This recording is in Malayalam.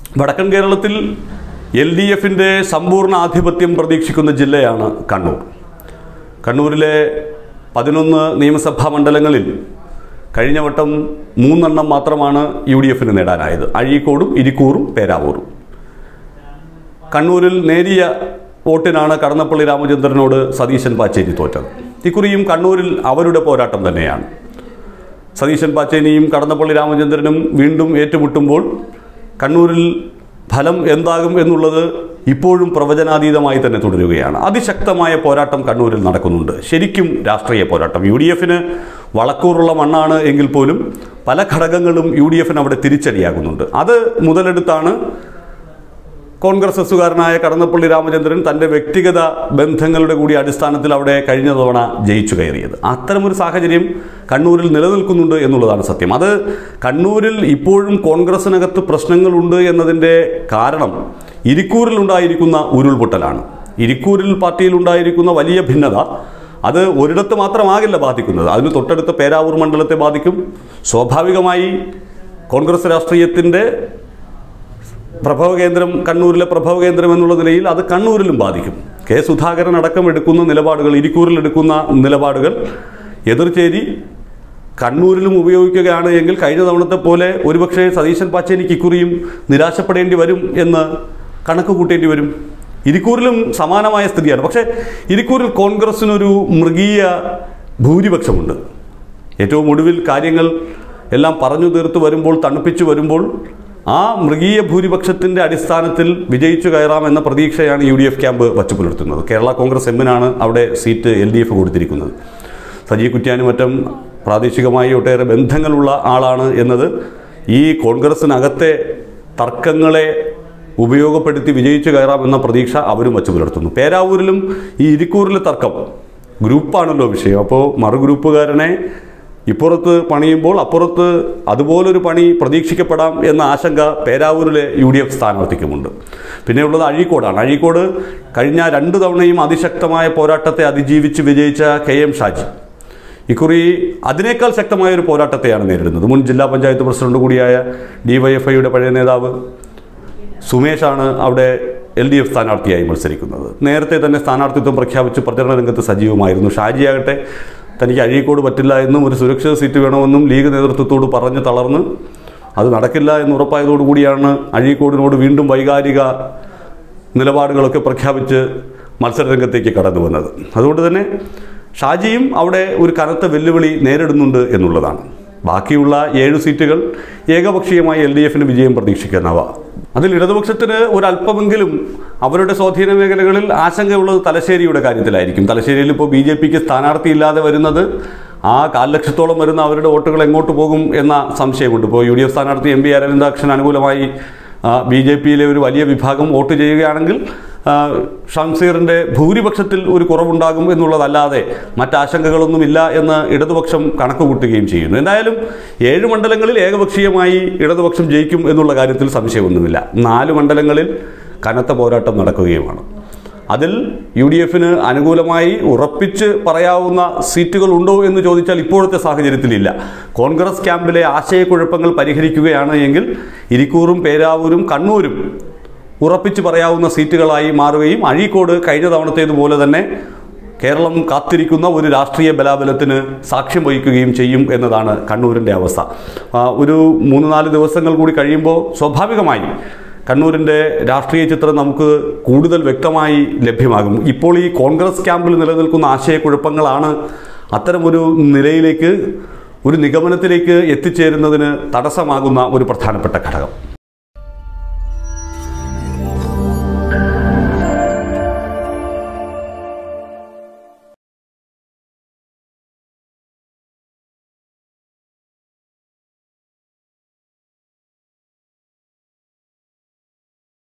വടക്കൻ കേരളത്തിൽ എൽ ഡി എഫിൻ്റെ സമ്പൂർണ്ണ ആധിപത്യം പ്രതീക്ഷിക്കുന്ന ജില്ലയാണ് കണ്ണൂർ കണ്ണൂരിലെ പതിനൊന്ന് നിയമസഭാ മണ്ഡലങ്ങളിൽ കഴിഞ്ഞ വട്ടം മൂന്നെണ്ണം മാത്രമാണ് യു ഡി എഫിന് നേടാനായത് അഴീക്കോടും ഇരിക്കൂറും പേരാവൂറും കണ്ണൂരിൽ നേരിയ വോട്ടിനാണ് കടന്നപ്പള്ളി രാമചന്ദ്രനോട് സതീശൻ പാച്ചേരി തോറ്റത് ഇക്കുറിയും കണ്ണൂരിൽ അവരുടെ പോരാട്ടം തന്നെയാണ് സതീശൻ പാച്ചേനിയും കടന്നപ്പള്ളി രാമചന്ദ്രനും വീണ്ടും ഏറ്റുമുട്ടുമ്പോൾ കണ്ണൂരിൽ ഫലം എന്താകും എന്നുള്ളത് ഇപ്പോഴും പ്രവചനാതീതമായി തന്നെ തുടരുകയാണ് അതിശക്തമായ പോരാട്ടം കണ്ണൂരിൽ നടക്കുന്നുണ്ട് ശരിക്കും രാഷ്ട്രീയ പോരാട്ടം യു ഡി എഫിന് വളക്കൂറുള്ള മണ്ണാണ് എങ്കിൽ പോലും പല ഘടകങ്ങളും യു ഡി എഫിന് അവിടെ തിരിച്ചടിയാകുന്നുണ്ട് അത് മുതലെടുത്താണ് കോൺഗ്രസ് എസുകാരനായ കടന്നപ്പള്ളി രാമചന്ദ്രൻ തൻ്റെ വ്യക്തിഗത ബന്ധങ്ങളുടെ കൂടി അടിസ്ഥാനത്തിൽ അവിടെ കഴിഞ്ഞ തവണ ജയിച്ചു കയറിയത് അത്തരമൊരു സാഹചര്യം കണ്ണൂരിൽ നിലനിൽക്കുന്നുണ്ട് എന്നുള്ളതാണ് സത്യം അത് കണ്ണൂരിൽ ഇപ്പോഴും കോൺഗ്രസിനകത്ത് പ്രശ്നങ്ങളുണ്ട് എന്നതിൻ്റെ കാരണം ഇരിക്കൂരിൽ ഉണ്ടായിരിക്കുന്ന ഉരുൾപൊട്ടലാണ് ഇരിക്കൂരിൽ പാർട്ടിയിൽ ഉണ്ടായിരിക്കുന്ന വലിയ ഭിന്നത അത് ഒരിടത്ത് മാത്രമാകില്ല ബാധിക്കുന്നത് അതിന് തൊട്ടടുത്ത പേരാവൂർ മണ്ഡലത്തെ ബാധിക്കും സ്വാഭാവികമായി കോൺഗ്രസ് രാഷ്ട്രീയത്തിൻ്റെ പ്രഭവ കേന്ദ്രം കണ്ണൂരിലെ പ്രഭവ കേന്ദ്രം എന്നുള്ള നിലയിൽ അത് കണ്ണൂരിലും ബാധിക്കും കെ സുധാകരൻ അടക്കം എടുക്കുന്ന നിലപാടുകൾ ഇരിക്കൂറിൽ എടുക്കുന്ന നിലപാടുകൾ എതിർചേരി കണ്ണൂരിലും ഉപയോഗിക്കുകയാണ് എങ്കിൽ കഴിഞ്ഞ തവണത്തെ പോലെ ഒരുപക്ഷെ സതീശൻ പാച്ചേനിക്ക് ഇക്കുറിയും നിരാശപ്പെടേണ്ടി വരും എന്ന് കണക്ക് കൂട്ടേണ്ടി വരും ഇരിക്കൂറിലും സമാനമായ സ്ഥിതിയാണ് പക്ഷേ ഇരിക്കൂറിൽ കോൺഗ്രസിനൊരു മൃഗീയ ഭൂരിപക്ഷമുണ്ട് ഏറ്റവും ഒടുവിൽ കാര്യങ്ങൾ എല്ലാം പറഞ്ഞു തീർത്ത് വരുമ്പോൾ തണുപ്പിച്ചു വരുമ്പോൾ ആ മൃഗീയ ഭൂരിപക്ഷത്തിന്റെ അടിസ്ഥാനത്തിൽ വിജയിച്ചു കയറാമെന്ന പ്രതീക്ഷയാണ് യു ഡി എഫ് ക്യാമ്പ് വച്ചു പുലർത്തുന്നത് കേരള കോൺഗ്രസ് എമ്മിനാണ് അവിടെ സീറ്റ് എൽ ഡി എഫ് കൊടുത്തിരിക്കുന്നത് സജീവ് കുറ്റ്യാനും മറ്റും പ്രാദേശികമായി ഒട്ടേറെ ബന്ധങ്ങളുള്ള ആളാണ് എന്നത് ഈ കോൺഗ്രസിനകത്തെ തർക്കങ്ങളെ ഉപയോഗപ്പെടുത്തി വിജയിച്ചു കയറാമെന്ന പ്രതീക്ഷ അവരും വച്ചു പുലർത്തുന്നു പേരാവൂരിലും ഈ ഇരിക്കൂറിലെ തർക്കം ഗ്രൂപ്പാണല്ലോ വിഷയം അപ്പോൾ മറുഗ്രൂപ്പുകാരനെ ഇപ്പുറത്ത് പണിയുമ്പോൾ അപ്പുറത്ത് അതുപോലൊരു പണി പ്രതീക്ഷിക്കപ്പെടാം എന്ന ആശങ്ക പേരാവൂരിലെ യു ഡി എഫ് സ്ഥാനാർത്ഥിക്കുമുണ്ട് പിന്നെയുള്ളത് അഴീക്കോടാണ് അഴീക്കോട് കഴിഞ്ഞ രണ്ട് തവണയും അതിശക്തമായ പോരാട്ടത്തെ അതിജീവിച്ച് വിജയിച്ച കെ എം ഷാജി ഇക്കുറി അതിനേക്കാൾ ശക്തമായ ഒരു പോരാട്ടത്തെയാണ് നേരിടുന്നത് മുൻ ജില്ലാ പഞ്ചായത്ത് പ്രസിഡന്റ് കൂടിയായ ഡിവൈഎഫ്ഐയുടെ പഴയ നേതാവ് സുമേഷാണ് അവിടെ എൽ ഡി എഫ് സ്ഥാനാർത്ഥിയായി മത്സരിക്കുന്നത് നേരത്തെ തന്നെ സ്ഥാനാർത്ഥിത്വം പ്രഖ്യാപിച്ച് പ്രചരണ രംഗത്ത് സജീവമായിരുന്നു ഷാജിയാകട്ടെ തനിക്ക് അഴീക്കോട് പറ്റില്ല എന്നും ഒരു സുരക്ഷിത സീറ്റ് വേണമെന്നും ലീഗ് നേതൃത്വത്തോട് പറഞ്ഞ് തളർന്ന് അത് നടക്കില്ല എന്ന് ഉറപ്പായതോടുകൂടിയാണ് അഴീക്കോടിനോട് വീണ്ടും വൈകാരിക നിലപാടുകളൊക്കെ പ്രഖ്യാപിച്ച് മത്സരരംഗത്തേക്ക് കടന്നു വന്നത് അതുകൊണ്ട് തന്നെ ഷാജിയും അവിടെ ഒരു കനത്ത വെല്ലുവിളി നേരിടുന്നുണ്ട് എന്നുള്ളതാണ് ബാക്കിയുള്ള ഏഴ് സീറ്റുകൾ ഏകപക്ഷീയമായി എൽ ഡി എഫിന് വിജയം പ്രതീക്ഷിക്കുന്നവ അതിൽ ഇടതുപക്ഷത്തിന് ഒരല്പമെങ്കിലും അവരുടെ സ്വാധീന മേഖലകളിൽ ആശങ്കയുള്ളത് തലശ്ശേരിയുടെ കാര്യത്തിലായിരിക്കും തലശ്ശേരിയിൽ ഇപ്പോൾ ബി ജെ പിക്ക് സ്ഥാനാർത്ഥിയില്ലാതെ വരുന്നത് ആ കാൽ ലക്ഷത്തോളം വരുന്ന അവരുടെ വോട്ടുകൾ എങ്ങോട്ട് പോകും എന്ന സംശയമുണ്ട് ഇപ്പോൾ യു ഡി എഫ് സ്ഥാനാർത്ഥി എം പി അരവിന്ദാക്ഷൻ അനുകൂലമായി ബി ജെ പിയിലെ ഒരു വലിയ വിഭാഗം വോട്ട് ചെയ്യുകയാണെങ്കിൽ ആ, ഷംസീറിൻ്റെ ഭൂരിപക്ഷത്തിൽ ഒരു കുറവുണ്ടാകും എന്നുള്ളതല്ലാതെ മറ്റാശങ്കകളൊന്നുമില്ല എന്ന് ഇടതുപക്ഷം കണക്ക് കൂട്ടുകയും ചെയ്യുന്നു എന്തായാലും ഏഴ് മണ്ഡലങ്ങളിൽ ഏകപക്ഷീയമായി ഇടതുപക്ഷം ജയിക്കും എന്നുള്ള കാര്യത്തിൽ സംശയമൊന്നുമില്ല നാല് മണ്ഡലങ്ങളിൽ കനത്ത പോരാട്ടം നടക്കുകയുമാണ് അതിൽ യു ഡി എഫിന് അനുകൂലമായി ഉറപ്പിച്ച് പറയാവുന്ന സീറ്റുകൾ ഉണ്ടോ എന്ന് ചോദിച്ചാൽ ഇപ്പോഴത്തെ സാഹചര്യത്തിലില്ല കോൺഗ്രസ് ക്യാമ്പിലെ ആശയക്കുഴപ്പങ്ങൾ പരിഹരിക്കുകയാണ് എങ്കിൽ ഇരിക്കൂറും പേരാവൂരും കണ്ണൂരും ഉറപ്പിച്ച് പറയാവുന്ന സീറ്റുകളായി മാറുകയും അഴീക്കോട് കഴിഞ്ഞ തവണത്തേതുപോലെ തന്നെ കേരളം കാത്തിരിക്കുന്ന ഒരു രാഷ്ട്രീയ ബലാബലത്തിന് സാക്ഷ്യം വഹിക്കുകയും ചെയ്യും എന്നതാണ് കണ്ണൂരിൻ്റെ അവസ്ഥ ആ, ഒരു മൂന്ന് നാല് ദിവസങ്ങൾ കൂടി കഴിയുമ്പോൾ സ്വാഭാവികമായി കണ്ണൂരിൻ്റെ രാഷ്ട്രീയ ചിത്രം നമുക്ക് കൂടുതൽ വ്യക്തമായി ലഭ്യമാകും ഇപ്പോൾ ഈ കോൺഗ്രസ് ക്യാമ്പിൽ നിലനിൽക്കുന്ന ആശയക്കുഴപ്പങ്ങളാണ് അത്തരമൊരു നിലയിലേക്ക് ഒരു നിഗമനത്തിലേക്ക് എത്തിച്ചേരുന്നതിന് തടസ്സമാകുന്ന ഒരു പ്രധാനപ്പെട്ട ഘടകം